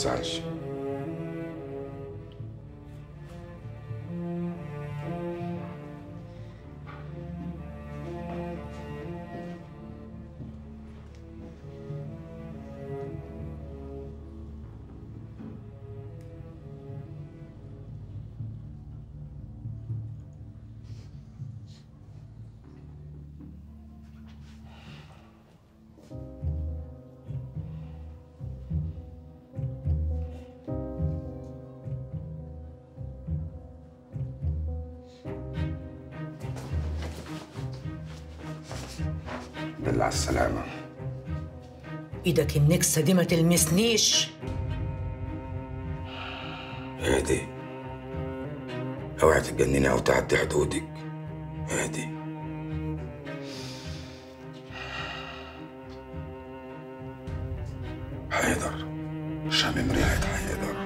تزعلش دل على السلامة ايدك النكسه دي ما تلمسنيش هادي اوعي تتجنني او تعدي حدودك هادي حيدر شامم ريحة حيدر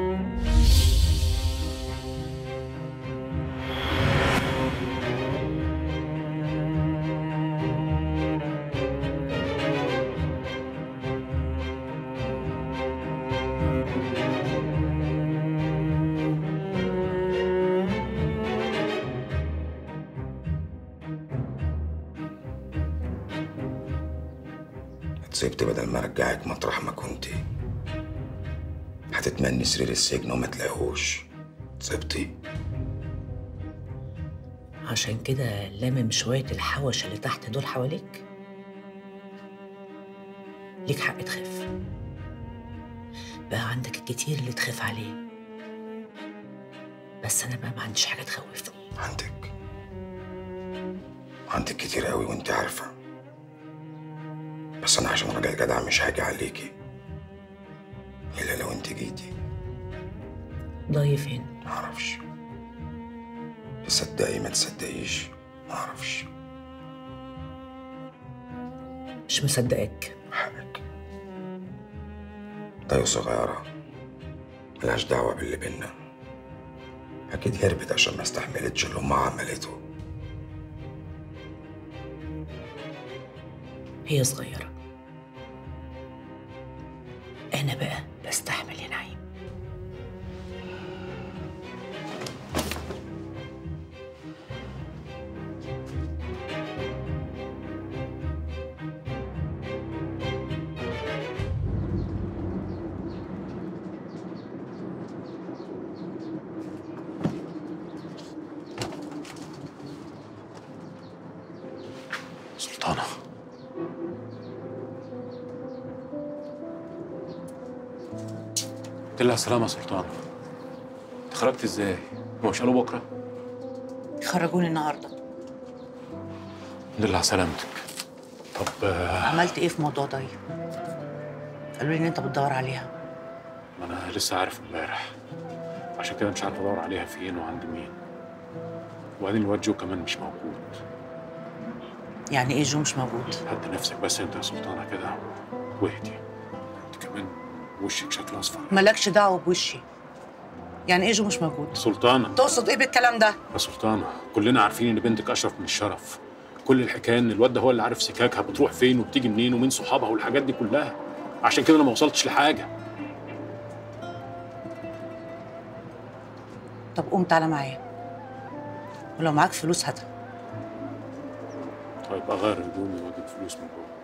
اتسبت بدل ما ارجعك مطرح ما كنتي هتتمني سرير السجن وما تلاقوش اتسبتي عشان كده لامم شويه الحوشه اللي تحت دول حواليك ليك حق تخاف بقى عندك الكتير اللي تخاف عليه بس انا بقى ما عنديش حاجه تخوفني عندك عندك كتير قوي وانت عارفة بس انا عشان راجل جدع مش هاجي عليكي الا لو انت جيتي ضايف هنا معرفش تصدقي ما تصدقيش معرفش مش مصدقاك حقك طيب صغيرة ملهاش دعوة باللي بينا أكيد هربت عشان ما استحملتش اللي أمها عملته هي صغيره انا بقى بستحمل يا نعيم سلطانة قلت لها السلامة يا سلطانة انت خرجت ازاي؟ هو مش قالوا بكرة؟ خرجوني النهارده الحمد لله على سلامتك طب آه، عملت ايه في موضوع ضيق قالوا لي ان انت بتدور عليها ما انا لسه عارف امبارح عشان كده مش عارف ادور عليها فين وعند مين وبعدين الواد جو كمان مش موجود يعني ايه جو مش موجود هدي نفسك بس انت يا سلطانة كده واهدي انت كمان وشك شكله اصفر مالكش دعوه بوشي يعني ايه جو مش موجود سلطانة تقصد ايه بالكلام ده يا سلطانة كلنا عارفين ان بنتك اشرف من الشرف كل الحكايه ان الواد ده هو اللي عارف سكاكها بتروح فين وبتيجي منين ومين صحابها والحاجات دي كلها عشان كده انا ما وصلتش لحاجه طب قوم تعالى معايا ولو معاك فلوس هاتها طيب اغير هدومي واجيب فلوس من جوه